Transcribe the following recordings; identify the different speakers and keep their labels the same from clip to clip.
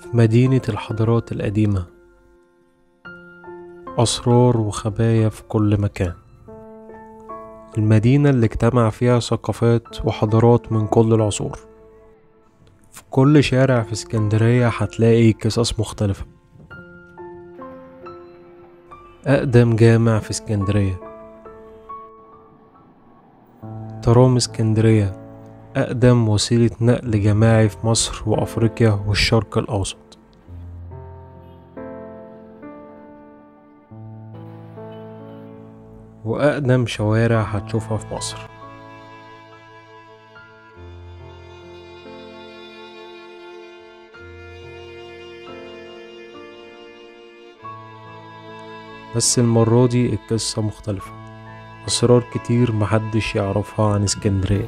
Speaker 1: في مدينة الحضارات القديمة أسرار وخبايا في كل مكان المدينة اللي اجتمع فيها ثقافات وحضارات من كل العصور في كل شارع في اسكندرية هتلاقي قصص مختلفة أقدم جامع في اسكندرية ترام اسكندرية أقدم وسيلة نقل جماعي في مصر وأفريقيا والشرق الأوسط وأقدم شوارع هتشوفها في مصر بس المرة دي القصة مختلفة أسرار كتير محدش يعرفها عن اسكندرية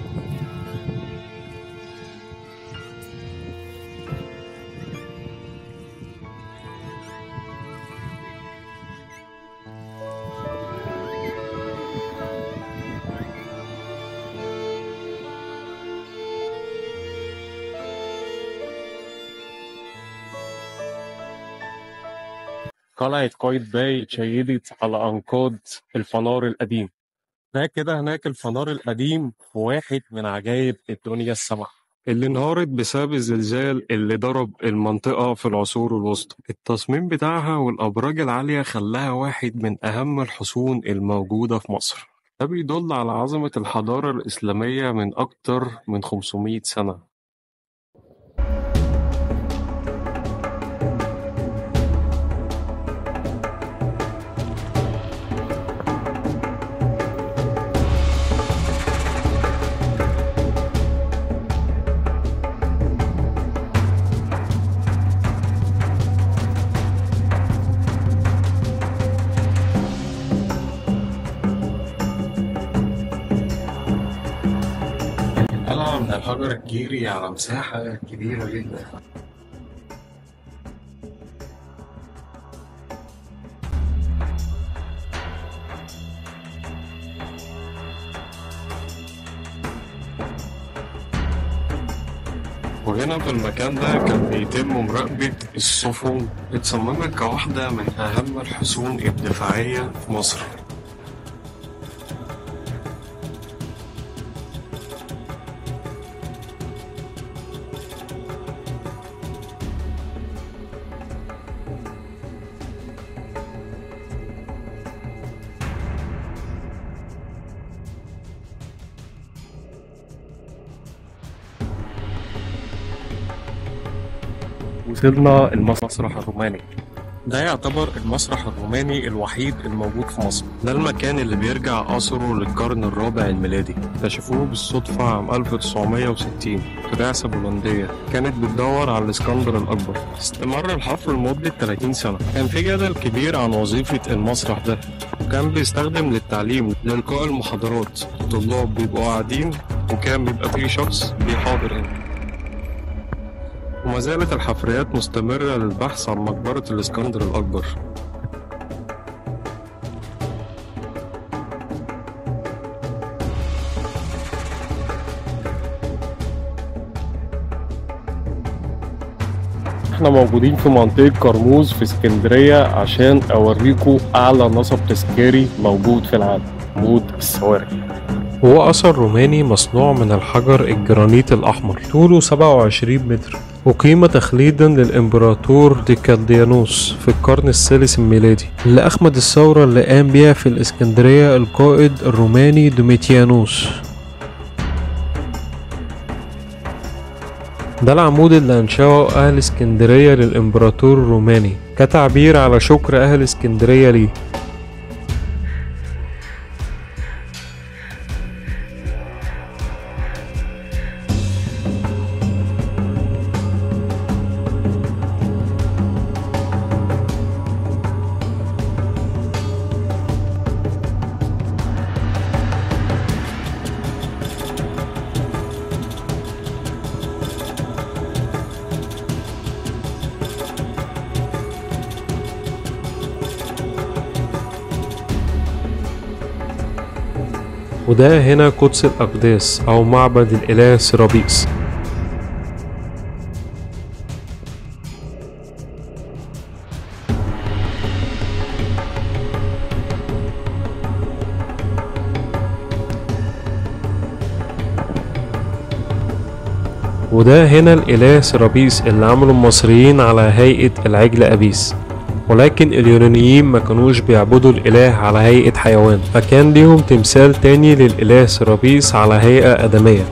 Speaker 2: قلعة قايتباي اتشيدت على أنقاض الفنار القديم ده كده هناك الفنار القديم واحد من عجائب الدنيا السبع اللي انهارت بسبب الزلزال اللي ضرب المنطقة في العصور الوسطى التصميم بتاعها والأبراج العالية خلاها واحد من أهم الحصون الموجودة في مصر ده بيدل على عظمة الحضارة الإسلامية من أكتر من 500 سنة القلعة من الحجر الجيري على مساحة كبيرة جدا وهنا في المكان ده كان بيتم مراقبة السفن اتصممت كواحدة من أهم الحصون الدفاعية في مصر وصلنا المسرح الروماني ده يعتبر المسرح الروماني الوحيد الموجود في مصر ده المكان اللي بيرجع أثره للقرن الرابع الميلادي اكتشفوه بالصدفة عام 1960 في بعثة بولندية كانت بتدور على الإسكندر الأكبر استمر الحفر لمدة 30 سنة كان في جدل كبير عن وظيفة المسرح ده وكان بيستخدم للتعليم لإلقاء المحاضرات الطلاب بيبقوا قاعدين وكان بيبقى فيه شخص بيحاضر هنا وما زالت الحفريات مستمرة للبحث عن مقبرة الإسكندر الأكبر احنا موجودين في منطقة كرموز في اسكندرية عشان اوريكم اعلى نصب تذكاري موجود في العالم عمود الصواري
Speaker 1: هو أثر روماني مصنوع من الحجر الجرانيت الأحمر طوله 27 متر وقيمة تخليدا للإمبراطور ديكالديانوس في القرن الثالث الميلادي اللي أخمد الثورة اللي قام بيها في الإسكندرية القائد الروماني دوميتيانوس ده العمود اللي أنشأه أهل اسكندرية للإمبراطور الروماني كتعبير على شكر أهل اسكندرية ليه وده هنا قدس الأقداس أو معبد الإله سيرابيس وده هنا الإله سرابيس اللي عمله المصريين على هيئة العجل أبيس ولكن اليونانيين ما كانوش بيعبدوا الإله على هيئة حيوان فكان ليهم تمثال تاني للإله سرابيس على هيئة آدمية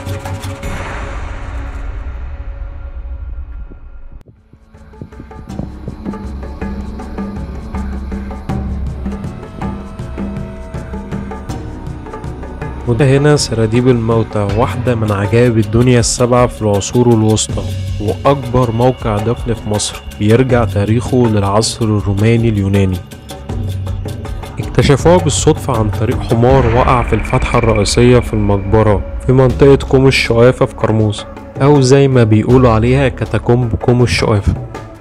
Speaker 1: وده هنا سراديب الموتى واحدة من عجائب الدنيا السبعة في العصور الوسطى وأكبر موقع دفن في مصر بيرجع تاريخه للعصر الروماني اليوناني اكتشفوها بالصدفة عن طريق حمار وقع في الفتحة الرئيسية في المقبرة في منطقة كوم الشقافة في قرموز أو زي ما بيقولوا عليها كاتاكومب كوم الشقافة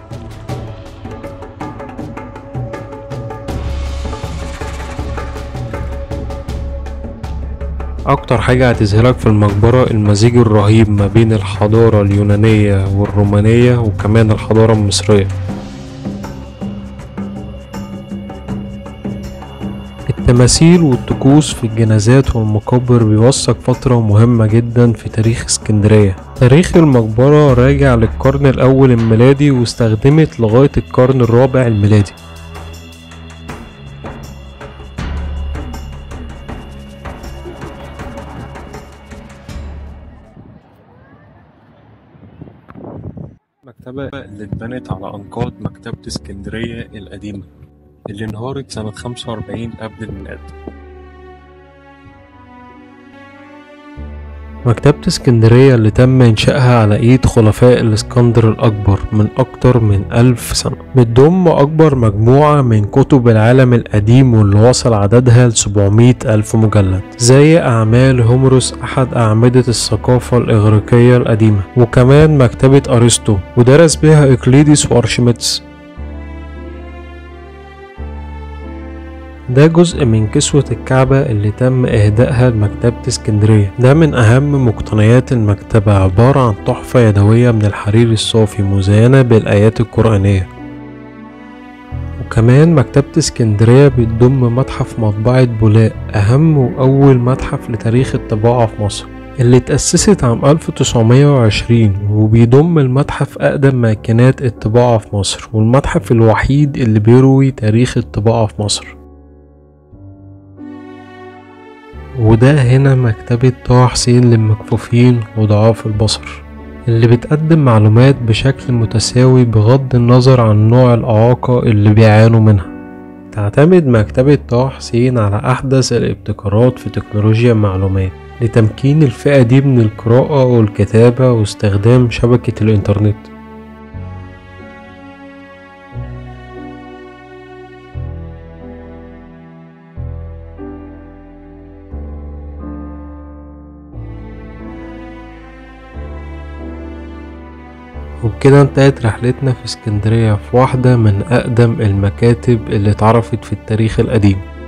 Speaker 1: أكتر حاجة هتذهلك في المقبرة المزيج الرهيب ما بين الحضارة اليونانية والرومانية وكمان الحضارة المصرية التماثيل والطقوس في الجنازات والمقابر بيوثق فترة مهمة جدا في تاريخ اسكندرية تاريخ المقبرة راجع للقرن الأول الميلادي واستخدمت لغاية القرن الرابع الميلادي
Speaker 2: المكتبة اللي اتبنت على أنقاض مكتبة اسكندرية القديمة اللي انهارت سنة 45 قبل الميلاد
Speaker 1: مكتبة اسكندرية اللي تم إنشائها على إيد خلفاء الإسكندر الأكبر من أكتر من ألف سنة بتضم أكبر مجموعة من كتب العالم القديم واللي وصل عددها لسبعمية ألف مجلد زي أعمال هومروس أحد أعمدة الثقافة الإغريقية القديمة وكمان مكتبة أرسطو ودرس بها إقليدس وأرشميدس ده جزء من كسوة الكعبة اللي تم إهدائها لمكتبة اسكندرية ده من أهم مقتنيات المكتبة عبارة عن تحفة يدوية من الحرير الصافي مزينة بالآيات القرآنية وكمان مكتبة اسكندرية بتضم متحف مطبعة بولاق أهم وأول متحف لتاريخ الطباعة في مصر اللي اتأسست عام 1920 وبيضم المتحف أقدم ماكينات الطباعة في مصر والمتحف الوحيد اللي بيروي تاريخ الطباعة في مصر وده هنا مكتبة طه حسين للمكفوفين وضعاف البصر اللي بتقدم معلومات بشكل متساوي بغض النظر عن نوع الإعاقة اللي بيعانوا منها تعتمد مكتبة طه حسين على أحدث الابتكارات في تكنولوجيا المعلومات لتمكين الفئة دي من القراءة والكتابة واستخدام شبكة الإنترنت وبكده انتهت رحلتنا في اسكندرية في واحدة من أقدم المكاتب اللي اتعرفت في التاريخ القديم